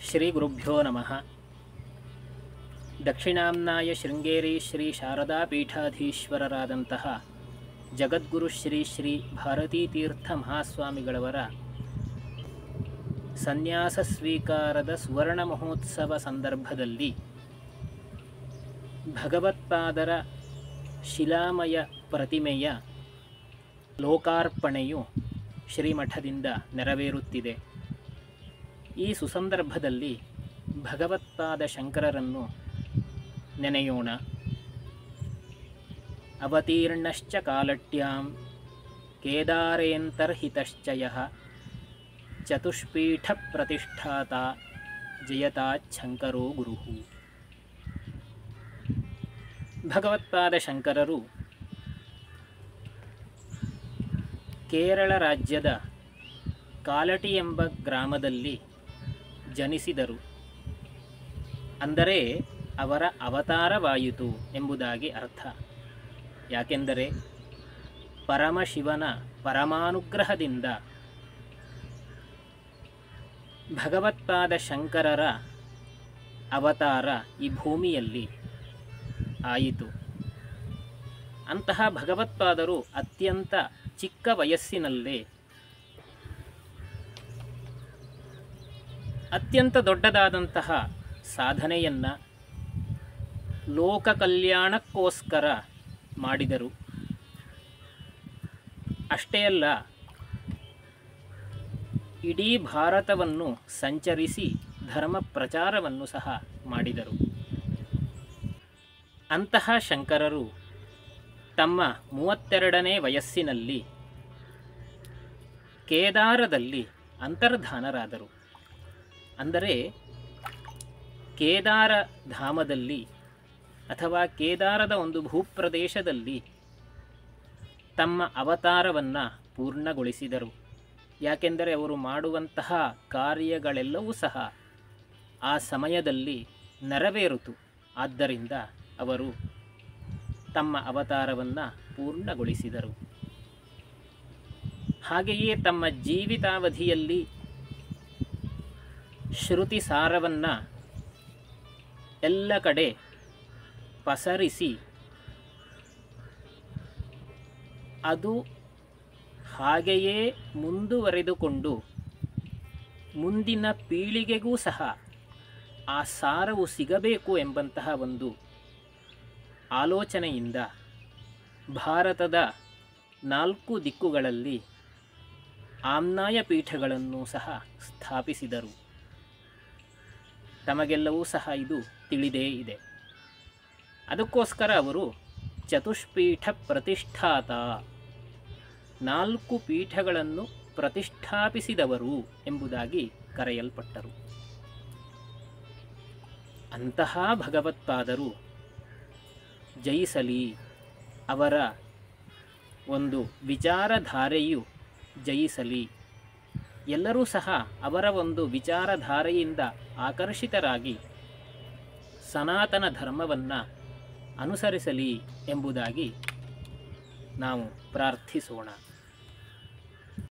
ಶ್ರೀ ಗುರುಭ್ಯೋ ನಮಃ ದಕ್ಷಿಣಾಮ್ನಾಯ ಶೃಂಗೇರಿ ಶ್ರೀ ಶಾರದಾ ಪೀಠಾಧೀಶ್ವರರಾದಂತಹ ಜಗದ್ಗುರು ಶ್ರೀ ಶ್ರೀ ಭಾರತೀ ತೀರ್ಥ ಮಹಾಸ್ವಾಮಿಗಳವರ ಸನ್ಯಾಸ ಸ್ವೀಕಾರದ ಸುವರ್ಣ ಮಹೋತ್ಸವ ಸಂದರ್ಭದಲ್ಲಿ ಭಗವತ್ಪಾದರ ಶಿಲಾಮಯ ಪ್ರತಿಮೆಯ ಲೋಕಾರ್ಪಣೆಯು ಶ್ರೀಮಠದಿಂದ ನೆರವೇರುತ್ತಿದೆ ಈ ಸುಸಂದರ್ಭದಲ್ಲಿ ಭಗವತ್ಪಾದ ಶಂಕರರನ್ನು ನೆನೆಯೋಣ ಅವತೀರ್ಣಶ್ಚ ಕಾಲಟ್ಯಾಂ ಕೇದಾರೇಂತರ್ಹಿತಶ್ಚಯ ಚತುಷ್ಪೀಠ ಪ್ರತಿಷ್ಠಾತ ಜಯತಾಚ್ಛಂಕರೋ ಗುರು ಭಗವತ್ಪಾದ ಶಂಕರರು ಕೇರಳ ರಾಜ್ಯದ ಕಾಲಟಿ ಎಂಬ ಗ್ರಾಮದಲ್ಲಿ ಜನಿಸಿದರು ಅಂದರೆ ಅವರ ಅವತಾರವಾಯಿತು ಎಂಬುದಾಗಿ ಅರ್ಥ ಯಾಕೆಂದರೆ ಪರಮಶಿವನ ಪರಮಾನುಗ್ರಹದಿಂದ ಭಗವತ್ಪಾದ ಶಂಕರರ ಅವತಾರ ಈ ಭೂಮಿಯಲ್ಲಿ ಆಯಿತು ಅಂತಹ ಭಗವತ್ಪಾದರು ಅತ್ಯಂತ ಚಿಕ್ಕ ವಯಸ್ಸಿನಲ್ಲೇ ಅತ್ಯಂತ ದೊಡ್ಡದಾದಂತಹ ಸಾಧನೆಯನ್ನು ಲೋಕ ಕಲ್ಯಾಣಕ್ಕೋಸ್ಕರ ಮಾಡಿದರು ಅಷ್ಟೇ ಅಲ್ಲ ಇಡೀ ಭಾರತವನ್ನು ಸಂಚರಿಸಿ ಧರ್ಮ ಪ್ರಚಾರವನ್ನು ಸಹ ಮಾಡಿದರು ಅಂತಹ ಶಂಕರರು ತಮ್ಮ ಮೂವತ್ತೆರಡನೇ ವಯಸ್ಸಿನಲ್ಲಿ ಕೇದಾರದಲ್ಲಿ ಅಂತರ್ಧಾನರಾದರು ಅಂದರೆ ಕೇದಾರ ಧಾಮದಲ್ಲಿ ಅಥವಾ ಕೇದಾರದ ಒಂದು ಭೂಪ್ರದೇಶದಲ್ಲಿ ತಮ್ಮ ಅವತಾರವನ್ನು ಪೂರ್ಣಗೊಳಿಸಿದರು ಯಾಕೆಂದರೆ ಅವರು ಮಾಡುವಂತಹ ಕಾರ್ಯಗಳೆಲ್ಲವೂ ಸಹ ಆ ಸಮಯದಲ್ಲಿ ನೆರವೇರಿತು ಆದ್ದರಿಂದ ಅವರು ತಮ್ಮ ಅವತಾರವನ್ನು ಪೂರ್ಣಗೊಳಿಸಿದರು ಹಾಗೆಯೇ ತಮ್ಮ ಜೀವಿತಾವಧಿಯಲ್ಲಿ ಶ್ರುತಿ ಸಾರವನ್ನು ಎಲ್ಲ ಕಡೆ ಪಸರಿಸಿ ಅದು ಹಾಗೆಯೇ ಮುಂದುವರೆದುಕೊಂಡು ಮುಂದಿನ ಪೀಳಿಗೆಗೂ ಸಹ ಆ ಸಾರವು ಸಿಗಬೇಕು ಎಂಬಂತಹ ಒಂದು ಆಲೋಚನೆಯಿಂದ ಭಾರತದ ನಾಲ್ಕು ದಿಕ್ಕುಗಳಲ್ಲಿ ಆಮ್ನಾಯ ಪೀಠಗಳನ್ನು ಸಹ ಸ್ಥಾಪಿಸಿದರು ತಮಗೆಲ್ಲವೂ ಸಹ ಇದು ತಿಳಿದೇ ಇದೆ ಅದಕ್ಕೋಸ್ಕರ ಅವರು ಚತುಷ್ಪೀಠ ಪ್ರತಿಷ್ಠಾತ ನಾಲ್ಕು ಪೀಠಗಳನ್ನು ಪ್ರತಿಷ್ಠಾಪಿಸಿದವರು ಎಂಬುದಾಗಿ ಕರೆಯಲ್ಪಟ್ಟರು ಅಂತಹ ಭಗವತ್ಪಾದರು ಜಯಿಸಲಿ ಅವರ ಒಂದು ವಿಚಾರಧಾರೆಯು ಜಯಿಸಲಿ ಎಲ್ಲರೂ ಸಹ ಅವರ ಒಂದು ವಿಚಾರಧಾರೆಯಿಂದ ಆಕರ್ಷಿತರಾಗಿ ಸನಾತನ ಧರ್ಮವನ್ನು ಅನುಸರಿಸಲಿ ಎಂಬುದಾಗಿ ನಾವು ಪ್ರಾರ್ಥಿಸೋಣ